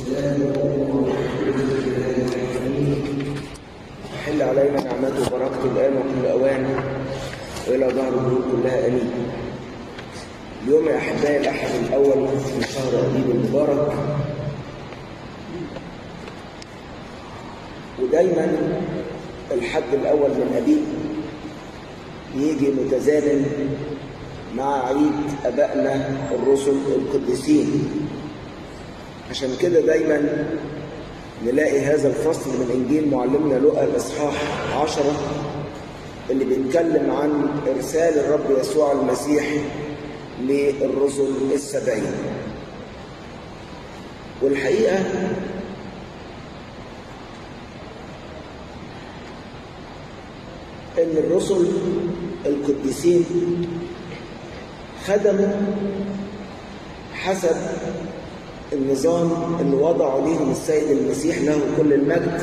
والسلام حل علينا نعمته وبركته الآن وكل أوان وإلى ظهر القلوب كلها آمين اليوم يا أحبائي الأحد الأول من شهر أبيب المبارك ودايما الحد الأول من أبيب يجي متزامن مع عيد أبائنا الرسل القديسين عشان كده دايما نلاقي هذا الفصل من إنجيل معلمنا لقى الإصحاح عشرة اللي بيتكلم عن إرسال الرب يسوع المسيح للرسل السبعين والحقيقة إن الرسل القديسين خدموا حسب النظام اللي وضعه ليهم السيد المسيح له كل المجد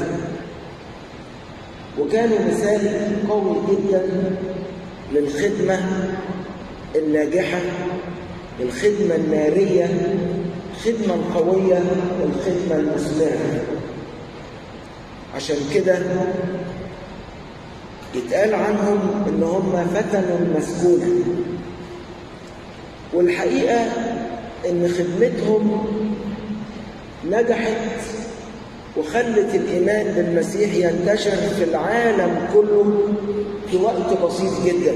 وكانوا مثال قوي جدا للخدمة الناجحة الخدمة النارية الخدمة القوية الخدمة المثمرة عشان كده يتقال عنهم ان هم فتنوا المسكونة والحقيقة ان خدمتهم نجحت وخلت الإيمان بالمسيح ينتشر في العالم كله في وقت بسيط جدا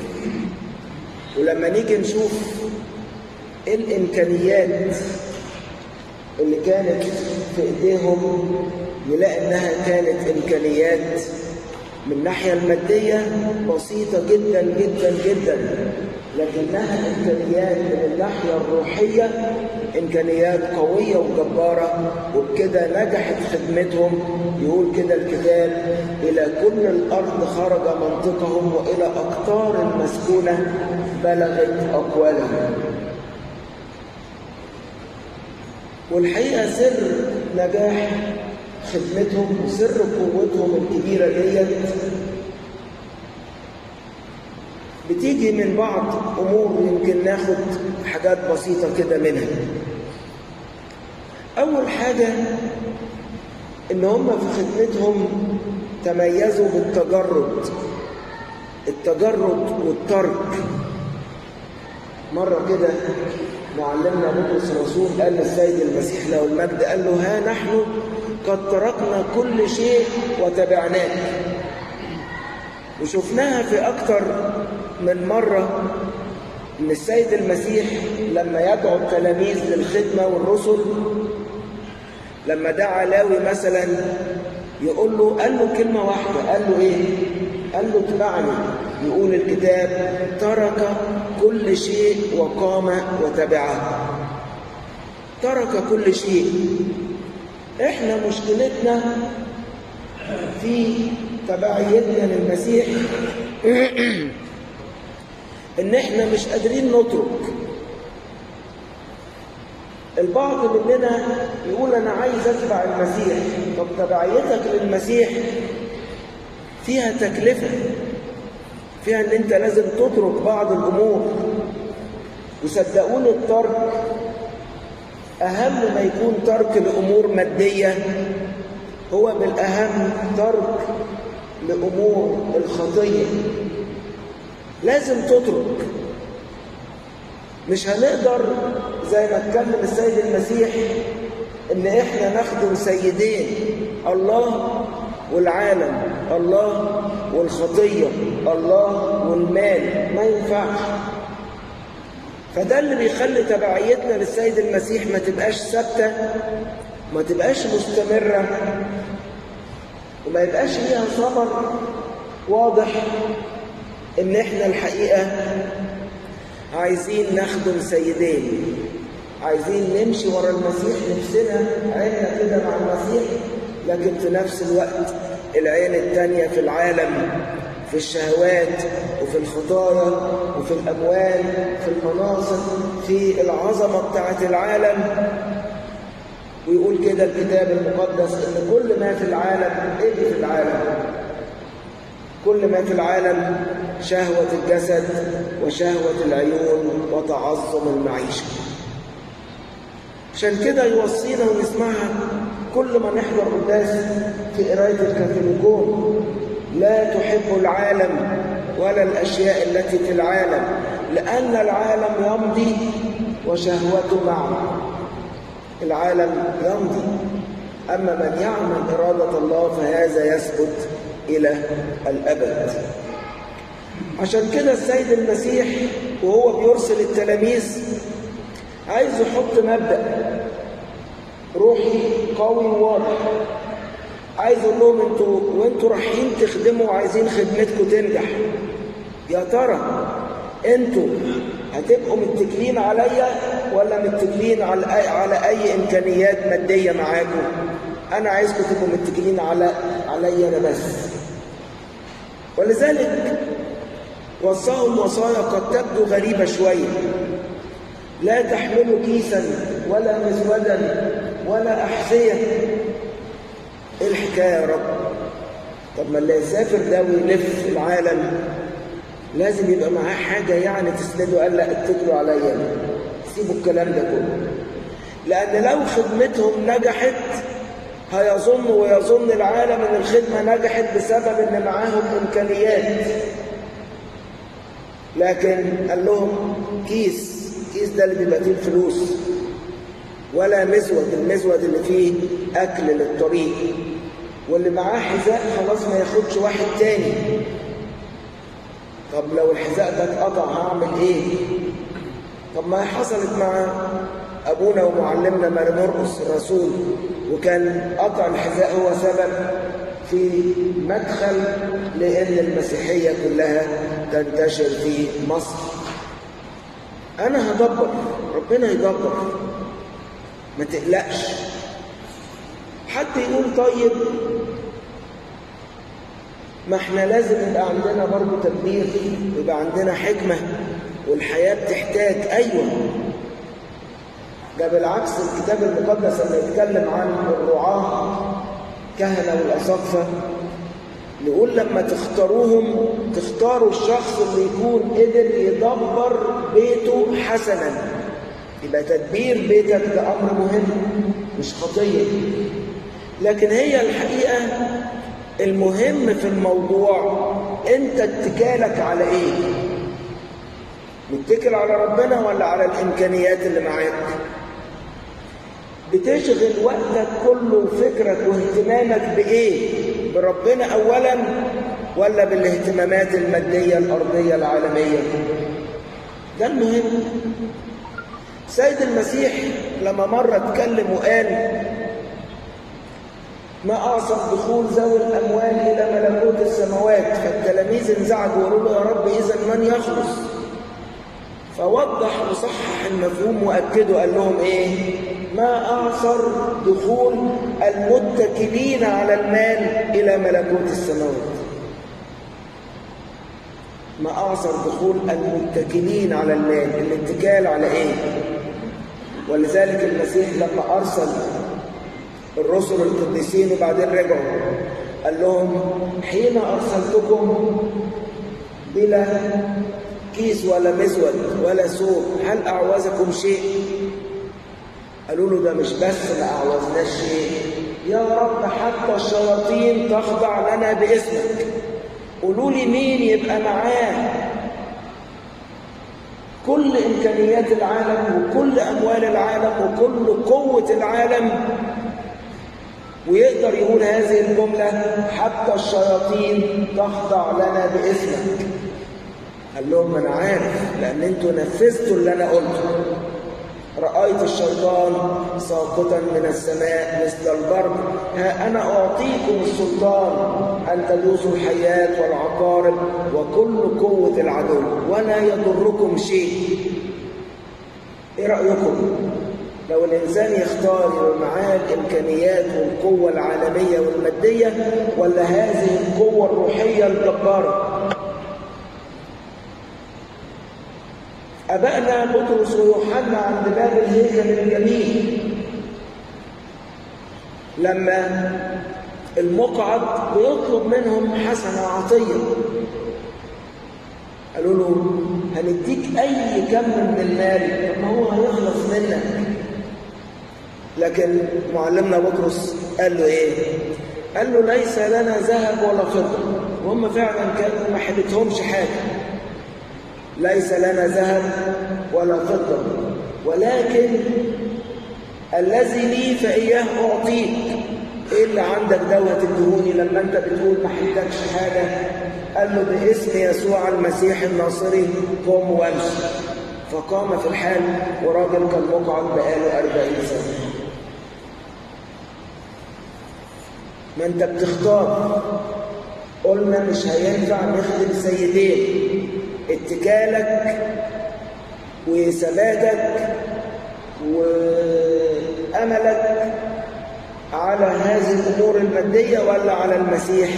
ولما نيجي نشوف ايه الإمكانيات اللي كانت في إيديهم نلاقي إنها كانت إمكانيات من الناحية المادية بسيطة جدا جدا جدا لكنها إمكانيات من الناحية الروحية إمكانيات قوية وجبارة وبكده نجحت خدمتهم يقول كده الكتاب إلى كل الأرض خرج منطقهم وإلى أقطار المسكونة بلغت أقوالهم والحقيقة سر نجاح خدمتهم وسر قوتهم الكبيرة ديت بتيجي من بعض أمور يمكن ناخد حاجات بسيطة كده منها أول حاجة إن هم في خدمتهم تميزوا بالتجرد التجرد والترك مرة كده معلمنا بطرس الرسول قال للسيد المسيح له المجد قال له ها نحن قد تركنا كل شيء وتبعناك وشفناها في أكتر من مرة إن السيد المسيح لما يدعو التلاميذ للخدمة والرسل لما دعا لاوي مثلا يقول له قال له كلمة واحدة قال له إيه؟ قال له اتبعني يقول الكتاب ترك كل شيء وقام وتبعه ترك كل شيء احنا مشكلتنا في تبعيتنا للمسيح ان احنا مش قادرين نترك البعض مننا يقول انا عايز اتبع المسيح طب تبعيتك للمسيح فيها تكلفه فيها ان انت لازم تترك بعض الامور وصدقوني الترك اهم ما يكون ترك لامور ماديه هو بالاهم ترك لامور الخطيه لازم تترك مش هنقدر زي ما اتكلم السيد المسيح ان احنا نخدم سيدين الله والعالم الله والخطيه الله والمال ما ينفعش فده اللي بيخلي تبعيتنا للسيد المسيح ما تبقاش ثابته ما تبقاش مستمره وما يبقاش ليها ثمر واضح ان احنا الحقيقه عايزين نخدم سيدين عايزين نمشي ورا المسيح نفسنا عيننا كده مع المسيح لكن في نفس الوقت العين التانية في العالم في الشهوات وفي الخطايا وفي الأموال في المناصب في العظمة بتاعت العالم ويقول كده الكتاب المقدس ان كل ما في العالم ايه في العالم كل ما في العالم شهوة الجسد وشهوة العيون وتعظم المعيشة عشان كده يوصينا ونسمعها كل ما نحضر قداس في قراية الكاثوليكون لا تحب العالم ولا الأشياء التي في العالم لأن العالم يمضي وشهوته معه العالم يمضي أما من يعمل إرادة الله فهذا يثبت إلى الأبد عشان كده السيد المسيح وهو بيرسل التلاميذ عايز يحط مبدأ روحي قوي وواضح عايز اقول لهم انتوا وانتوا رايحين تخدموا وعايزين خدمتكم تنجح يا ترى انتوا هتبقوا متكلين عليا ولا متكلين على أي, على اي امكانيات ماديه معاكم انا عايزكم تبقوا متكلين على عليا انا بس ولذلك وصاهم وصايا قد تبدو غريبه شويه لا تحملوا كيسا ولا مزودا ولا احذيه ايه الحكايه يا رب طب ما اللي يسافر ده ويلف العالم لازم يبقى معاه حاجه يعني تسنده قال لا اتكلوا عليا سيبوا الكلام ده كله لان لو خدمتهم نجحت هيظن ويظن العالم ان الخدمه نجحت بسبب ان معاهم امكانيات لكن قال لهم كيس كيس ده اللي بيبقى فيه الفلوس ولا مزود المزود اللي فيه اكل للطريق واللي معاه حذاء خلاص ما ياخدش واحد تاني طب لو الحذاء ده اتقطع هعمل ايه طب ما حصلت مع ابونا ومعلمنا ماري مرقس الرسول وكان قطع الحذاء هو سبب في مدخل لان المسيحيه كلها تنتشر في مصر انا هدبر ربنا يدبر ما تقلقش حد يقول طيب ما احنا لازم يبقى عندنا برضه تدبير يبقى عندنا حكمة والحياة بتحتاج أيوة ده بالعكس الكتاب المقدس لما يتكلم عن الرعاة كهنة والأساقفة نقول لما تختاروهم تختاروا الشخص اللي يكون قدر يدبر بيته حسنا يبقى تدبير بيتك ده أمر مهم مش خطية لكن هي الحقيقة المهم في الموضوع انت اتكالك على ايه متكل على ربنا ولا على الامكانيات اللي معاك بتشغل وقتك كله وفكرك واهتمامك بايه بربنا اولا ولا بالاهتمامات الماديه الارضيه العالميه ده المهم سيد المسيح لما مره اتكلم وقال ما أعصب دخول ذوي الأموال إلى ملكوت السماوات فالتلاميذ انزعجوا وقالوا له يا رب إذا من يخلص فوضح وصحح المفهوم وأكده قال لهم إيه ما أعصر دخول المتكلين على المال إلى ملكوت السماوات ما أعصر دخول المتكلين على المال الاتكال على إيه ولذلك المسيح لما أرسل الرسل القديسين وبعدين رجعوا قال لهم حين أرسلتكم بلا كيس ولا مزود ولا سوق هل أعوزكم شيء قالوا له ده مش بس ما أعوزناش شيء يا رب حتى الشياطين تخضع لنا باسمك قولوا لي مين يبقى معاه كل إمكانيات العالم وكل أموال العالم وكل قوة العالم ويقدر يقول هذه الجملة حتى الشياطين تخضع لنا باسمك قال لهم أنا عارف لأن أنتوا نفذتوا اللي أنا قلته رأيت الشيطان ساقطا من السماء مثل البرق ها أنا أعطيكم السلطان أن تدوسوا الحياة والعقارب وكل قوة العدو ولا يضركم شيء إيه رأيكم؟ لو الإنسان يختار يبقى معاه الإمكانيات والقوة العالمية والمادية ولا هذه القوة الروحية الجبارة أبائنا بطرس ويوحنا عند باب الهيكل الجميل لما المقعد بيطلب منهم حسنة عطية قالوا له هنديك أي كم من المال طب ما هو هيخلص منك لكن معلمنا بطرس قال له ايه قال له ليس لنا ذهب ولا فضه وهم فعلا كانوا ما حدتهمش حاجه ليس لنا ذهب ولا فضه ولكن الذي لي فاياه اعطيك ايه اللي عندك دوت ادهوني لما انت بتقول ما حدكش حاجه قال له باسم يسوع المسيح الناصري قم وامشي فقام في الحال وراجل كان مقعد بقاله أربعين سنة ما انت بتختار قلنا مش هينفع نخدم سيدين اتكالك وثباتك وأملك على هذه الأمور المادية ولا على المسيح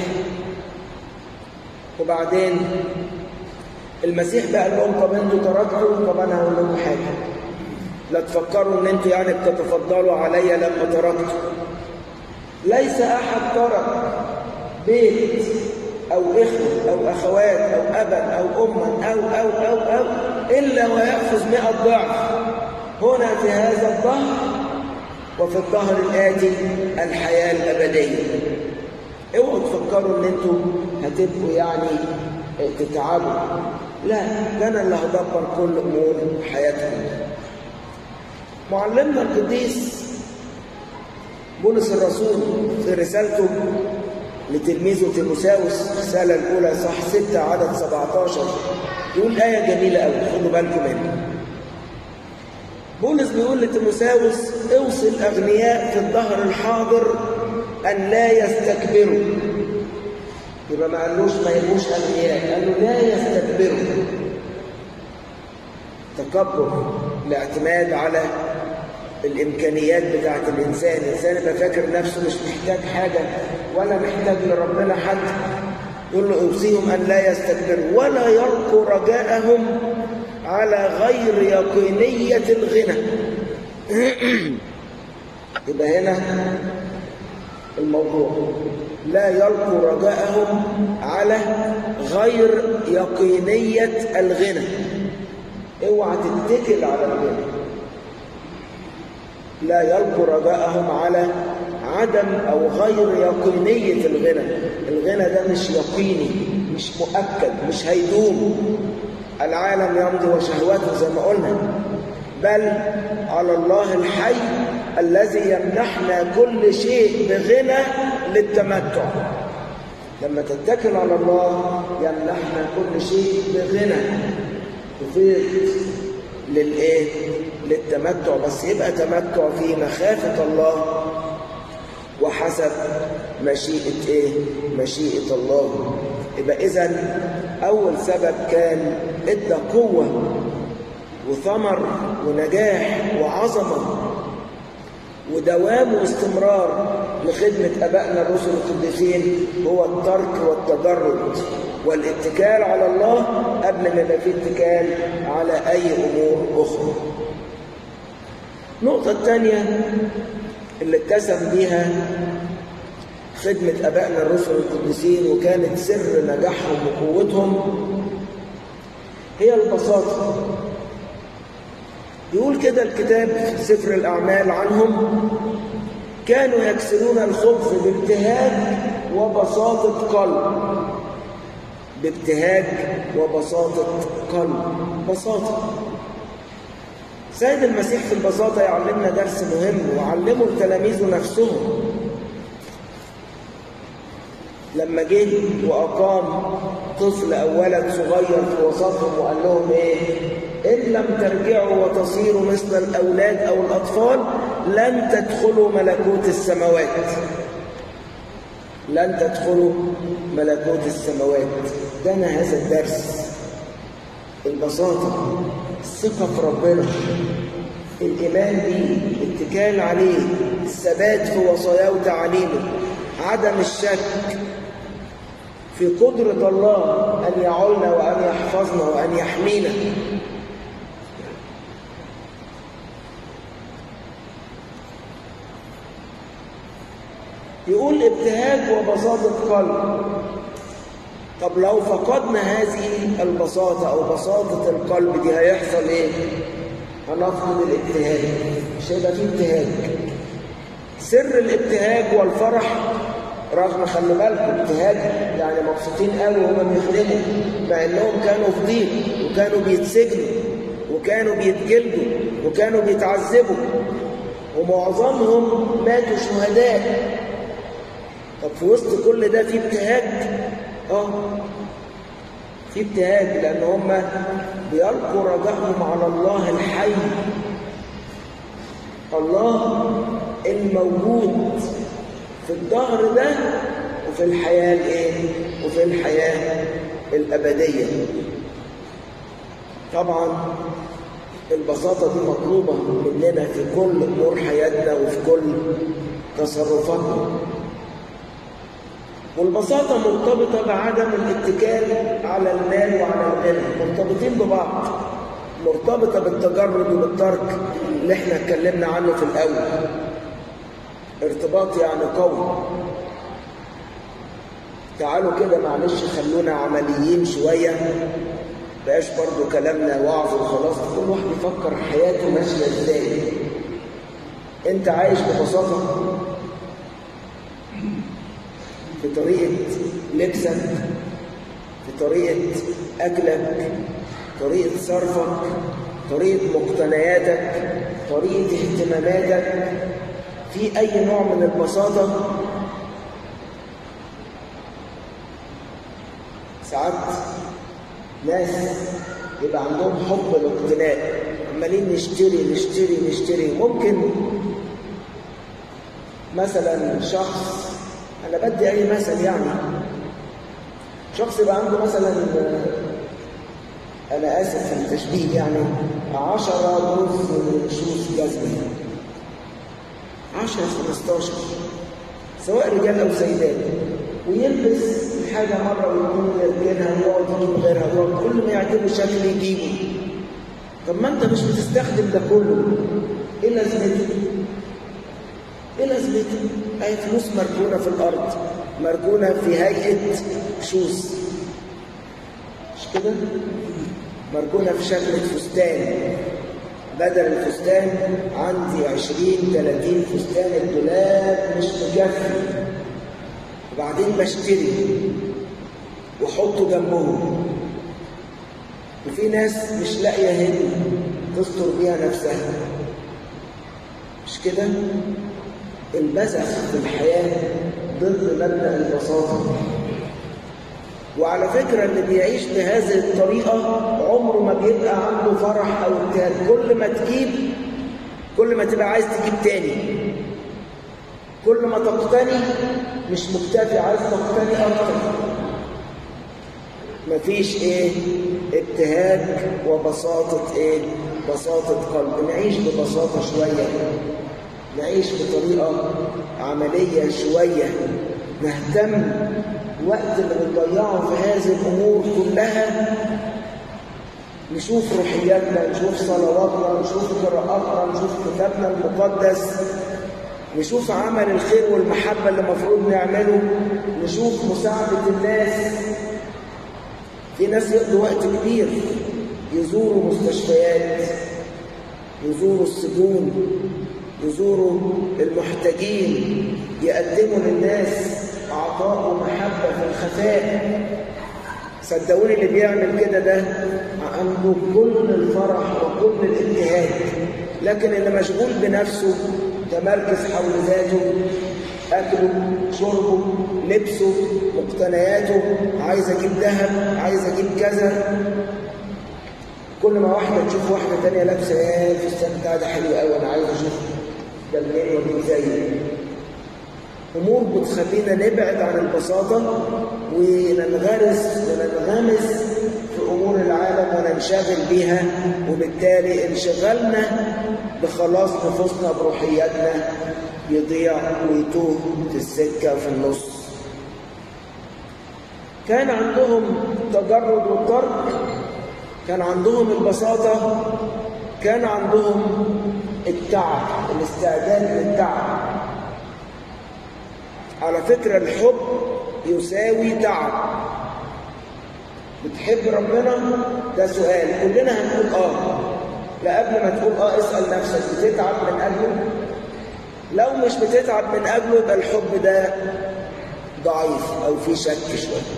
وبعدين المسيح بقى لهم طب انتوا تركتوا طب انا هقول لكم حاجه لا تفكروا ان انتوا يعني بتتفضلوا عليا لما تركتوا ليس احد ترك بيت او اخوه او اخوات او ابا او اما او او او او الا وياخذ 100 ضعف هنا في هذا الظهر وفي الظهر الاتي الحياه الابديه اوعوا تفكروا ان انتوا هتبقوا يعني تتعبوا لا ده انا اللي هدبر كل امور حياتكم معلمنا القديس بولس الرسول في رسالته لتلميذه تيموساوس الرساله الاولى صح 6 عدد 17 يقول ايه جميله قوي خدوا بالكم منها بولس بيقول لتيموساوس اوصي الاغنياء في الظهر الحاضر ان لا يستكبروا يبقى ما قالوش ما يبقوش اغنياء قال له لا يستكبروا تكبر الاعتماد على الامكانيات بتاعه الانسان الانسان يبقى فاكر نفسه مش محتاج حاجه ولا محتاج لربنا حد يقول له اوصيهم ان لا يستكبروا ولا يلقوا رجاءهم على غير يقينيه الغنى يبقى هنا الموضوع لا يلقوا رجاءهم على غير يقينية الغنى اوعى تتكل على الغنى لا يلقوا رجاءهم على عدم او غير يقينية الغنى الغنى ده مش يقيني مش مؤكد مش هيدوم العالم يمضي وشهوته زي ما قلنا بل على الله الحي الذي يمنحنا كل شيء بغنى للتمتع لما تتكل على الله يمنحنا كل شيء بغنى تفيض للايه للتمتع بس يبقى تمتع في مخافة الله وحسب مشيئة ايه مشيئة الله يبقى اذا اول سبب كان ادى قوة وثمر ونجاح وعظمة ودوام واستمرار لخدمة أبائنا الرسل القديسين هو الترك والتجرد والاتكال على الله قبل ما يبقى فيه اتكال على أي أمور أخرى. النقطة الثانية اللي اتسم بيها خدمة أبائنا الرسل القديسين وكانت سر نجاحهم وقوتهم هي البساطة يقول كده الكتاب في سفر الأعمال عنهم كانوا يكسرون الخبز بابتهاج وبساطة قلب بابتهاج وبساطة قلب بساطة سيد المسيح في البساطة يعلمنا درس مهم وعلمه لتلاميذه نفسهم لما جه وأقام طفل أو ولد صغير في وسطهم وقال لهم إيه إن لم ترجعوا وتصيروا مثل الأولاد أو الأطفال لن تدخلوا ملكوت السماوات لن تدخلوا ملكوت السماوات دنا هذا الدرس البساطة الثقة في ربنا الإيمان به الاتكال عليه الثبات في وصاياه وتعاليمه عدم الشك في قدرة الله أن يعولنا وأن يحفظنا وأن يحمينا يقول ابتهاج وبساطة قلب طب لو فقدنا هذه البساطة أو بساطة القلب دي هيحصل إيه؟ هنفقد الابتهاج مش هيبقى فيه ابتهاج سر الابتهاج والفرح رغم خلي بالكم ابتهاج يعني مبسوطين قوي وهم بيخدموا مع انهم كانوا في ضيق وكانوا بيتسجنوا وكانوا بيتجلدوا وكانوا بيتعذبوا ومعظمهم ماتوا شهداء طب في وسط كل ده في ابتهاج اه في ابتهاج لان هم بيلقوا رجائهم على الله الحي الله الموجود في الظهر ده وفي الحياة الايه وفي الحياة الأبدية طبعا البساطة دي مطلوبة مننا في كل أمور حياتنا وفي كل تصرفاتنا والبساطة مرتبطة بعدم الاتكال على المال وعلى الغنى مرتبطين ببعض مرتبطة بالتجرد وبالترك اللي احنا اتكلمنا عنه في الأول ارتباط يعني قوي تعالوا كده معلش خلونا عمليين شوية بقاش برضو كلامنا وعظ وخلاص كل واحد يفكر حياته ماشية ازاي انت عايش ببساطة في طريقة لبسك في طريقة أكلك طريقة صرفك طريقة مقتنياتك طريقة اهتماماتك في أي نوع من البساطة ساعات ناس يبقى عندهم حب الاقتناء عمالين نشتري نشتري نشتري ممكن مثلا شخص انا بدي اي مثل يعني شخص يبقى عنده مثلا انا اسف في التشبيه يعني 10 جزء شوز جزمه 10 15 سواء رجال او سيدات ويلبس الحاجه مره ويكون يركنها ويقعد يجيب غيرها ويقعد كل ما يعجبه شكل يجيبه طب ما انت مش بتستخدم ده كله ايه لازمته؟ ايه لازمته؟ اي فلوس مركونه في الارض مركونه في هيئه شوز مش كده؟ مركونه في شكل فستان بدل الفستان عندي 20 30 فستان الدولاب مش مكفي وبعدين بشتري واحطه جنبهم وفي ناس مش لاقيه هدي تستر بيها نفسها مش كده البذخ في الحياه ضد مبدا البساطه وعلى فكرة اللي بيعيش بهذه الطريقة عمره ما بيبقى عنده فرح أو ابتهاج كل ما تجيب كل ما تبقى عايز تجيب تاني كل ما تقتني مش مكتفي عايز تقتني أكتر مفيش إيه ابتهاج وبساطة إيه بساطة قلب نعيش ببساطة شوية نعيش بطريقة عملية شوية نهتم الوقت اللي بنضيعه في هذه الامور كلها نشوف روحياتنا نشوف صلواتنا نشوف قراءاتنا نشوف كتابنا المقدس نشوف عمل الخير والمحبه اللي المفروض نعمله نشوف مساعده الناس في ناس يقضوا وقت كبير يزوروا مستشفيات يزوروا السجون يزوروا المحتاجين يقدموا للناس عطاء ومحبة في الخفاء صدقوني اللي بيعمل كده ده عنده كل الفرح وكل الابتهاج لكن اللي مشغول بنفسه متمركز حول ذاته أكله شربه لبسه مقتنياته عايز أجيب ذهب عايز أجيب كذا كل ما واحدة تشوف واحدة تانية لابسة يا الفستان بتاع ده حلو قوي أنا عايز أشوف ده منين واجيب زيه امور بتخلينا نبعد عن البساطه وننغرس وننغمس في امور العالم وننشغل بيها وبالتالي انشغالنا بخلاص نفوسنا بروحياتنا يضيع ويتوه في السكه في النص كان عندهم تجرد والترك كان عندهم البساطه كان عندهم التعب الاستعداد للتعب على فكرة الحب يساوي تعب بتحب ربنا ده سؤال كلنا هنقول اه لا قبل ما تقول اه اسأل نفسك بتتعب من أجله لو مش بتتعب من أجله يبقى الحب ده ضعيف أو في شك شوية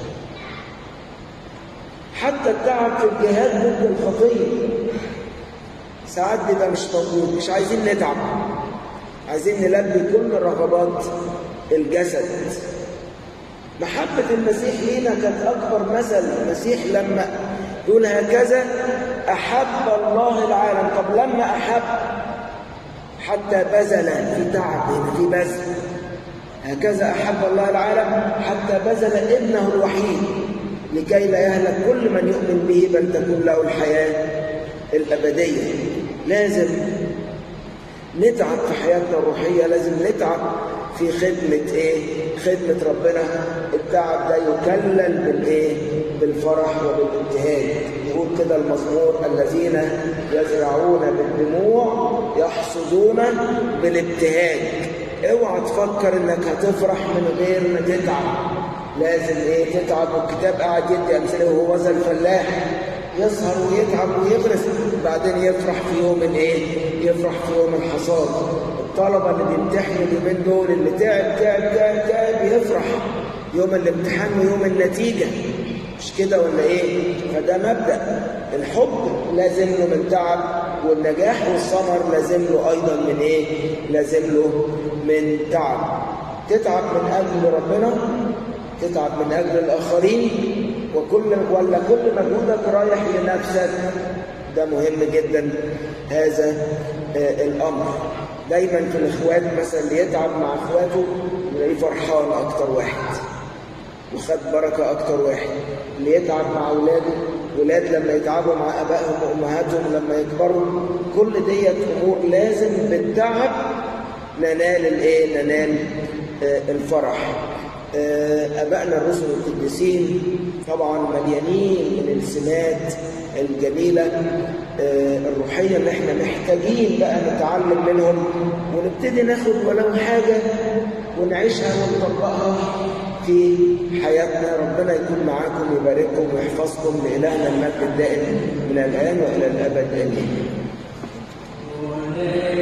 حتى التعب في الجهاد ضد الخطية ساعات بيبقى مش موجود مش عايزين نتعب عايزين نلبي كل رغبات الجسد محبة المسيح لينا كانت أكبر مثل المسيح لما يقول هكذا أحب الله العالم طب لما أحب حتى بذل في تعب هنا في بذل هكذا أحب الله العالم حتى بذل ابنه الوحيد لكي لا يهلك كل من يؤمن به بل تكون له الحياة الأبدية لازم نتعب في حياتنا الروحية لازم نتعب في خدمة إيه؟ خدمة ربنا التعب ده يكلل بالإيه؟ بالفرح وبالابتهاج يقول كده المزمور الذين يزرعون بالدموع يحصدون بالابتهاج اوعى تفكر انك هتفرح من غير ما تتعب لازم ايه تتعب والكتاب قاعد يدي امثله وهو ذا الفلاح يسهر ويتعب ويغرس بعدين يفرح في يوم الايه يفرح في يوم الحصاد الطلبه اللي بيمتحنوا اليومين دول اللي تعب تعب تعب تعب يفرح يوم الامتحان ويوم النتيجه مش كده ولا ايه فده مبدا الحب لازم له من تعب والنجاح والثمر لازم له ايضا من ايه لازم له من تعب تتعب من اجل ربنا تتعب من اجل الاخرين وكل ولا كل مجهودك رايح لنفسك ده مهم جدا هذا آه الامر دايما في الاخوات مثلا اللي يتعب مع اخواته يلاقيه فرحان اكتر واحد وخد بركه اكتر واحد اللي يتعب مع اولاده ولاد لما يتعبوا مع ابائهم وامهاتهم لما يكبروا كل ديت امور لازم بالتعب ننال الايه ننال آه الفرح أبائنا الرسل القديسين طبعا مليانين من السمات الجميلة الروحية اللي احنا محتاجين بقى نتعلم منهم ونبتدي ناخد ولو حاجة ونعيشها ونطبقها في حياتنا ربنا يكون معاكم ويبارككم ويحفظكم لإلهنا المجد الدائم من الآن وإلى الأبد آمين